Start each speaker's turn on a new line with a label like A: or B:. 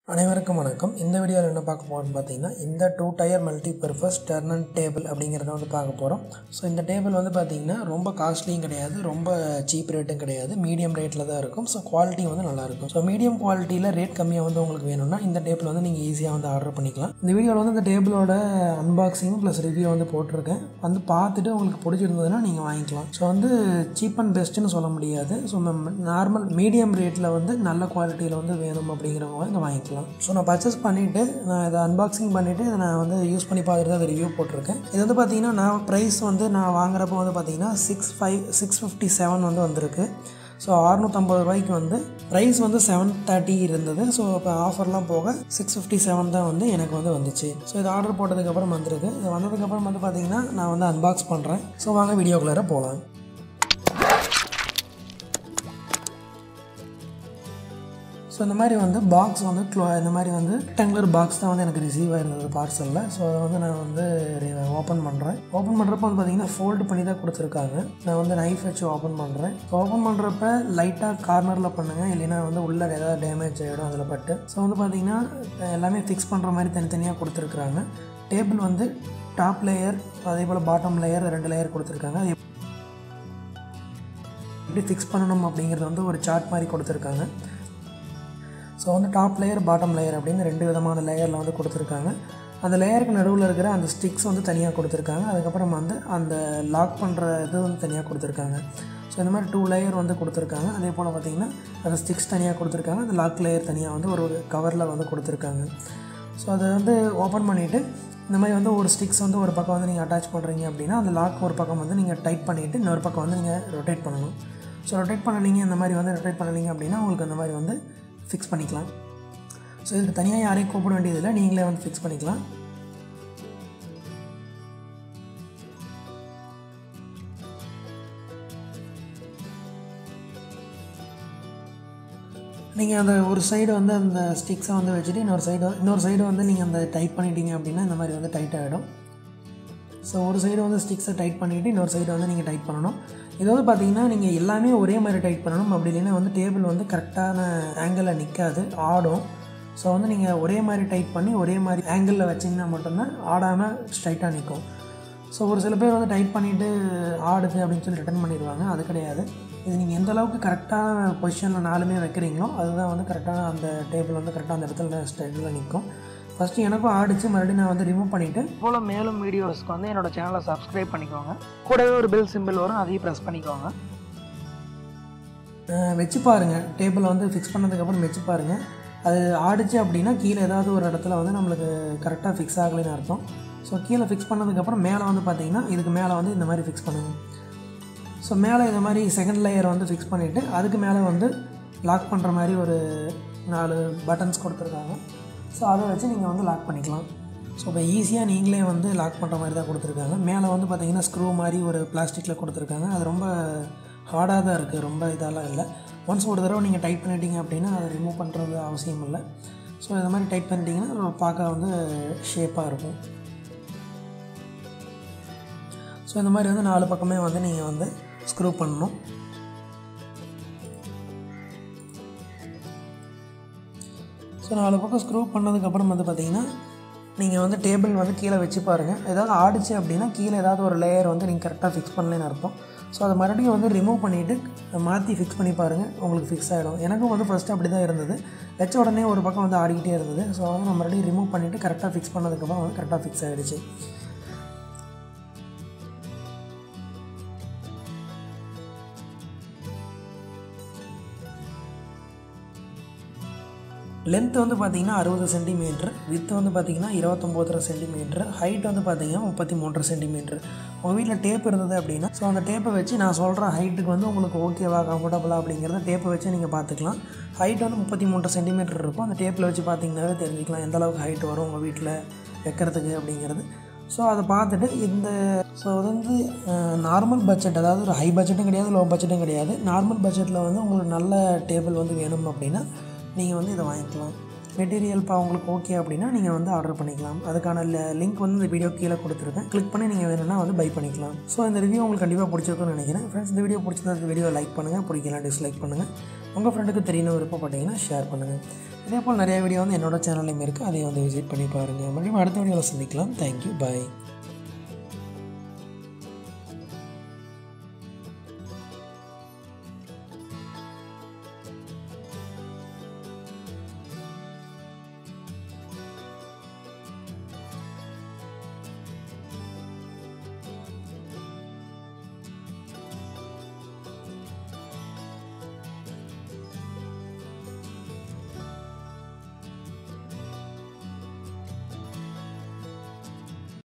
A: அனைவருக்கும் வணக்கம் இந்த வீடியோவில் என்ன பார்க்க போகிறோம்னு பார்த்தீங்கன்னா இந்த டூ டயர் மல்டி பர்பஸ் டர்னன் டேபிள் அப்படிங்கிறத வந்து பார்க்க போகிறோம் ஸோ இந்த டேபிள் வந்து பார்த்தீங்கன்னா ரொம்ப காஸ்ட்லியும் கிடையாது ரொம்ப சீப் ரேட்டும் கிடையாது மீடியம் ரேட்டில் தான் இருக்கும் ஸோ குவாலிட்டி வந்து நல்லாயிருக்கும் ஸோ மீடியம் குவாலிட்டியில் ரேட் கம்மியாக வந்து உங்களுக்கு வேணும்னா இந்த டேபிள் வந்து நீங்கள் ஈஸியாக வந்து ஆர்டர் பண்ணிக்கலாம் இந்த வீடியோவில் வந்து இந்த டேபிளோட அன்பாக்சிங் ப்ளஸ் ரிவ்யூ வந்து போட்டிருக்கேன் வந்து பார்த்துட்டு உங்களுக்கு பிடிச்சிருந்ததுன்னா நீங்கள் வாங்கிக்கலாம் ஸோ வந்து சீப் அண்ட் பெஸ்ட்டுன்னு சொல்ல முடியாது ஸோ நார்மல் மீடியம் ரேட்டில் வந்து நல்ல குவாலிட்டியில் வந்து வேணும் அப்படிங்கிறவங்க இங்கே வாங்கிக்கலாம் ஸோ நான் பர்ச்சேஸ் பண்ணிவிட்டு நான் இதை அன்பாக்சிங் பண்ணிவிட்டு இதை நான் வந்து யூஸ் பண்ணி பார்த்துட்டு அதை ரிவ்யூ போட்டிருக்கேன் இது வந்து பார்த்தீங்கன்னா நான் ப்ரைஸ் வந்து நான் வாங்குறப்போ வந்து பார்த்தீங்கன்னா six five six fifty seven வந்து வந்திருக்கு ஸோ அறுநூற்றம்பது ரூபாய்க்கு வந்து ப்ரைஸ் வந்து செவன் தேர்ட்டி இருந்தது ஸோ இப்போ ஆஃபர்லாம் போக சிக்ஸ் ஃபிஃப்டி செவன் தான் வந்து எனக்கு வந்து வந்துச்சு ஸோ இது ஆர்டர் போட்டதுக்கப்புறம் வந்திருக்கு இது வந்ததுக்கப்புறம் வந்து பார்த்தீங்கன்னா நான் வந்து அன்பாக்ஸ் பண்ணுறேன் ஸோ வாங்க வீடியோக்குள்ளார போகலாம் ஸோ இந்த மாதிரி வந்து பாக்ஸ் வந்து க்ளோ இந்த மாதிரி வந்து ரெக்டாங்குலர் பாக்ஸ் தான் வந்து எனக்கு ரிசீவ் ஆயிருந்தது பார்சலில் ஸோ அதை வந்து நான் வந்து ஓப்பன் பண்ணுறேன் ஓப்பன் பண்ணுறப்ப வந்து பார்த்தீங்கன்னா ஃபோல்டு பண்ணி தான் கொடுத்துருக்காங்க நான் வந்து நைஃப் வச்சு ஓப்பன் பண்ணுறேன் ஓப்பன் பண்ணுறப்ப லைட்டாக கார்னரில் பண்ணுங்கள் இல்லைன்னா வந்து உள்ளே ஏதாவது டேமேஜ் ஆகிடும் அதில் பட்டு ஸோ வந்து பார்த்தீங்கன்னா எல்லாமே ஃபிக்ஸ் பண்ணுற மாதிரி தனித்தனியாக கொடுத்துருக்குறாங்க டேபிள் வந்து டாப் லேயர் அதே போல் பாட்டம் லேயர் ரெண்டு லேயர் கொடுத்துருக்காங்க அது எப்படி ஃபிக்ஸ் பண்ணணும் அப்படிங்கிறது வந்து ஒரு சார்ட் மாதிரி கொடுத்துருக்காங்க ஸோ வந்து டாப் லேயர் பாட்டம் லேயர் அப்படின்னு ரெண்டு விதமான லேயரில் வந்து கொடுத்துருக்காங்க அந்த லேயருக்கு நடுவில் இருக்கிற அந்த ஸ்டிக்ஸ் வந்து தனியாக கொடுத்துருக்காங்க அதுக்கப்புறம் வந்து அந்த லாக் பண்ணுற இது வந்து தனியாக கொடுத்துருக்காங்க ஸோ இந்த மாதிரி டூ லேயர் வந்து கொடுத்துருக்காங்க அதே போல் பார்த்திங்கன்னா அந்த ஸ்டிக்ஸ் தனியாக கொடுத்துருக்காங்க அந்த லாக் லேயர் தனியாக வந்து ஒரு கவரில் வந்து கொடுத்துருக்காங்க ஸோ அதை வந்து ஓப்பன் பண்ணிவிட்டு இந்த மாதிரி வந்து ஒரு ஸ்டிக்ஸ் வந்து ஒரு பக்கம் வந்து நீங்கள் அட்டாச் பண்ணுறீங்க அப்படின்னா அந்த லாக் ஒரு பக்கம் வந்து நீங்கள் டைட் பண்ணிவிட்டு இன்னொரு பக்கம் வந்து நீங்கள் ரொட்டேட் பண்ணணும் ஸோ ரொட்டேட் பண்ணினீங்க இந்த மாதிரி வந்து ரொட்டேட் பண்ணினீங்க அப்படின்னா உங்களுக்கு அந்த மாதிரி வந்து ஃபிக்ஸ் பண்ணிக்கலாம் ஸோ இதுக்கு தனியாக யாரையும் கூப்பிட வேண்டியதில்லை நீங்களே வந்து ஃபிக்ஸ் பண்ணிக்கலாம் நீங்கள் அந்த ஒரு சைடு வந்து அந்த ஸ்டிக்ஸை வந்து வச்சுட்டு இன்னொரு சைடு இன்னொரு சைடு வந்து நீங்கள் அந்த டைட் பண்ணிட்டீங்க அப்படின்னா இந்த மாதிரி வந்து டைட் ஆகிடும் ஸோ ஒரு சைடு வந்து ஸ்டிக்ஸை டைட் பண்ணிவிட்டு இன்னொரு சைடு வந்து நீங்கள் டைட் பண்ணணும் இது வந்து பார்த்தீங்கன்னா நீங்கள் எல்லாமே ஒரே மாதிரி டைட் பண்ணணும் அப்படி இல்லைன்னா வந்து டேபிள் வந்து கரெக்டான ஆங்கிளில் நிற்காது ஆடும் ஸோ வந்து நீங்கள் ஒரே மாதிரி டைட் பண்ணி ஒரே மாதிரி ஆங்கிளில் வச்சிங்கன்னா மட்டும்தான் ஆடாமல் ஸ்ட்ரைட்டாக நிற்கும் ஸோ ஒரு சில பேர் வந்து டைட் பண்ணிவிட்டு ஆடுது அப்படின்னு சொல்லி ரிட்டர்ன் பண்ணிடுவாங்க அது கிடையாது இது நீங்கள் எந்த அளவுக்கு கரெக்டான பொசிஷனில் நாலுமே வைக்கிறீங்களோ அதுதான் வந்து கரெக்டாக அந்த டேபிள் வந்து கரெக்டாக அந்த இடத்துல ஸ்டைலில் நிற்கும் ஃபஸ்ட்டு எனக்கும் ஆடிச்சு மறுபடியும் நான் வந்து ரிமூவ் பண்ணிவிட்டு போல் மேலும் வீடியோஸ்க்கு வந்து என்னோடய சேனலை சப்ஸ்கிரைப் பண்ணிக்கோங்க கூடவே ஒரு பெல் சிம்பிள் வரும் அதையும் ப்ரெஸ் பண்ணிக்கோங்க வச்சு பாருங்கள் டேபிளை வந்து ஃபிக்ஸ் பண்ணதுக்கப்புறம் வச்சு பாருங்கள் அது ஆடிச்சு அப்படின்னா கீழே ஏதாவது ஒரு இடத்துல வந்து நம்மளுக்கு கரெக்டாக ஃபிக்ஸ் ஆகலைன்னு அர்த்தம் ஸோ கீழே ஃபிக்ஸ் பண்ணதுக்கப்புறம் மேலே வந்து பார்த்திங்கன்னா இதுக்கு மேலே வந்து இந்த மாதிரி ஃபிக்ஸ் பண்ணுங்கள் ஸோ மேலே இந்த மாதிரி செகண்ட் லேயர் வந்து ஃபிக்ஸ் பண்ணிவிட்டு அதுக்கு மேலே வந்து லாக் பண்ணுற மாதிரி ஒரு நாலு பட்டன்ஸ் கொடுத்துருக்காங்க ஸோ அதை வச்சு நீங்கள் வந்து லாக் பண்ணிக்கலாம் ஸோ இப்போ ஈஸியாக நீங்களே வந்து லாக் பண்ணுற மாதிரி தான் கொடுத்துருக்காங்க மேலே வந்து பார்த்திங்கன்னா ஸ்க்ரூ மாதிரி ஒரு பிளாஸ்டிக்கில் கொடுத்துருக்காங்க அது ரொம்ப ஹார்டாக தான் இருக்குது ரொம்ப இதெல்லாம் இல்லை ஒன்ஸ் ஒரு தடவை நீங்கள் டைட் பண்ணிட்டீங்க அப்படின்னா அதை ரிமூவ் பண்ணுறது அவசியம் இல்லை ஸோ இந்த மாதிரி டைட் பண்ணிட்டீங்கன்னா பார்க்க வந்து ஷேப்பாக இருக்கும் ஸோ இந்த மாதிரி வந்து நாலு பக்கமே வந்து நீங்கள் வந்து ஸ்க்ரூ பண்ணணும் ஸோ நாலு பக்கம் ஸ்க்ரூ பண்ணதுக்கப்புறம் வந்து பார்த்திங்கன்னா நீங்கள் வந்து டேபிள் வந்து கீழே வச்சு பாருங்கள் ஏதாவது ஆடிச்சு அப்படின்னா கீழே ஏதாவது ஒரு லேயர் வந்து நீங்கள் கரெக்டாக ஃபிக்ஸ் பண்ணலன்னு அர்த்தம் ஸோ அதை மறுபடியும் வந்து ரிமூவ் பண்ணிவிட்டு மாற்றி ஃபிக்ஸ் பண்ணி பாருங்கள் உங்களுக்கு ஃபிக்ஸ் ஆகிடும் எனக்கும் வந்து ஃபஸ்ட்டு அப்படி தான் இருந்தது வச்ச உடனே ஒரு பக்கம் வந்து ஆடிக்கிட்டே இருந்தது ஸோ வந்து நான் மறுபடியும் ரிமூவ் பண்ணிவிட்டு கரெக்டாக ஃபிக்ஸ் பண்ணதுக்கப்புறம் வந்து கரெக்டாக ஃபிக்ஸ் ஆகிடுச்சு லென்த் வந்து பார்த்திங்கன்னா அறுபது சென்டிமீட்ரு வித் வந்து பார்த்திங்கன்னா இருபத்தொம்போதரை சென்டிமீட்ரு ஹைட் வந்து பார்த்திங்கன்னா முப்பத்தி மூன்றரை சென்டிமீட்ரு உங்கள் வீட்டில் டேப் இருந்தது அப்படின்னா ஸோ அந்த டேப்பை வச்சு நான் சொல்கிற ஹைட்டுக்கு வந்து உங்களுக்கு ஓகேவா கம்ஃபர்டபுளாக அப்படிங்கிறத டேப்பை வச்சு நீங்கள் பார்த்துக்கலாம் ஹைட் வந்து முப்பத்தி மூன்று சென்டிமீட்டர் இருக்கும் அந்த டேப்பில் வச்சு பார்த்தீங்கன்னாவே தெரிஞ்சுக்கலாம் எந்த அளவுக்கு ஹைட் வரும் உங்கள் வீட்டில் வைக்கிறதுக்கு அப்படிங்கிறது ஸோ அதை பார்த்துட்டு இந்த ஸோ அது வந்து நார்மல் பட்ஜெட் அதாவது ஒரு ஹை பட்ஜெட்டும் கிடையாது லோ பட்ஜெட்டும் கிடையாது நார்மல் பட்ஜெட்டில் வந்து உங்களுக்கு நல்ல டேபிள் வந்து வேணும் அப்படின்னா நீங்கள் வந்து இதை வாங்கிக்கலாம் மெட்டீரியல் இப்போ உங்களுக்கு ஓகே அப்படின்னா நீங்கள் வந்து ஆர்டர் பண்ணிக்கலாம் அதுக்கான லிங்க் வந்து இந்த வீடியோ கீழே கொடுத்துருக்கேன் கிளிக் பண்ணி நீங்கள் வேணும்னா வந்து பை பண்ணிக்கலாம் ஸோ இந்த ரிவ்யூ உங்களுக்கு கண்டிப்பாக பிடிச்சிருக்கும்னு நினைக்கிறேன் ஃப்ரெண்ட்ஸ் இந்த வீடியோ பிடிச்சது வீடியோ லைக் பண்ணுங்கள் பிடிக்கலாம் டிஸ்லைக் பண்ணுங்கள் உங்கள் ஃப்ரெண்டுக்கு தெரியணும் விருப்பப்பட்டீங்கன்னா ஷேர் பண்ணுங்கள் இதே போல் நிறைய வீடியோ வந்து என்னோட சேனல்லையும் இருக்குது அதையும் வந்து விசிட் பண்ணி பாருங்கள் மறுபடியும் அடுத்த வீடியோவில் சந்திக்கலாம் தேங்க்யூ பாய்